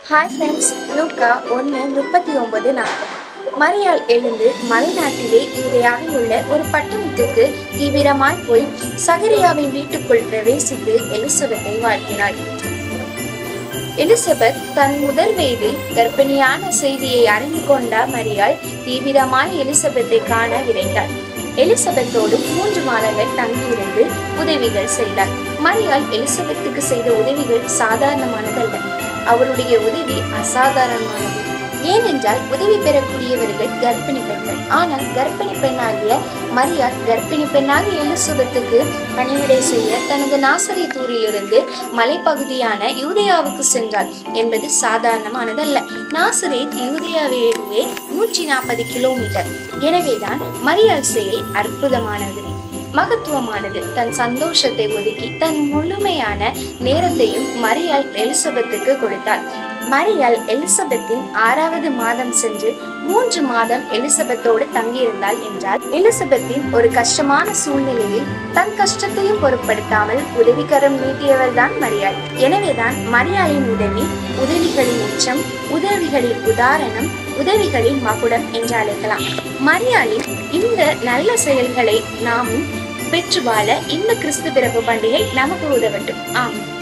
hi friends லூக்கா ஒன்று முப்பத்தி ஒன்பது நாற்பது மரியாள் எழுந்து மலைநாட்டிலே இடையாக உள்ள ஒரு பட்டணத்துக்கு தீவிரமாய் போய் சகரியாவின் வீட்டுக்குள் பிரவேசித்து எலிசபெத்தை வாழ்த்தினாள் எலிசபெத் தன் முதல் வயதில் கர்ப்பிணியான செய்தியை அறிந்து கொண்ட மரியாள் தீவிரமாய் எலிசபெத்தை காண விரைந்தாள் எலிசபெத்தோடு மூன்று மாதங்கள் தங்கியிருந்து உதவிகள் செய்தார் மரியாள் எலிசபெத்துக்கு செய்த உதவிகள் சாதாரணமானதல்ல அவருடைய உதவி அசாதாரணமானது ஏனென்றால் உதவி பெறக்கூடியவர்கள் கர்ப்பிணி பெண்கள் ஆனால் கர்ப்பிணி பெண்ணாகிய மரியாள் கர்ப்பிணி பெண்ணாகிய எலிசபெத்துக்கு பணிவிடை செய்ய தனது நாசரி தூரிலிருந்து மலைப்பகுதியான யூதேயாவுக்கு சென்றாள் என்பது சாதாரணமானதல்ல நாசரேத் யூதேயாவிலேயே நூற்றி நாற்பது கிலோமீட்டர் எனவேதான் மரியாள் செயல் அற்புதமானது மகத்துவமானது தன் சந்தோஷத்தை ஒதுக்கி தன் முழுமையான நேரத்தையும் மரியாள் எலிசபெத்துக்கு கொடுத்தாள் மரியாள் எலிசபெத்தின் ஆறாவது மாதம் சென்று மூன்று மாதம் எலிசபெத்தோடு தங்கியிருந்தாள் என்றால் எலிசபெத்தின் ஒரு கஷ்டமான சூழ்நிலையில் தன் கஷ்டத்தையும் பொருட்படுத்தாமல் உதவிக்கரம் நீட்டியவர் தான் மரியாள் எனவேதான் மரியாளின் உதவி உதவிகளின் உச்சம் உதவிகளின் உதாரணம் உதவிகளின் மகுடம் என்று அழைக்கலாம் மரியாளின் இந்த நல்ல செயல்களை நாமும் பெற்று வாழ இந்த கிறிஸ்து பிறப்பு பண்டிகை நமக்கு உதவட்டும் ஆமாம்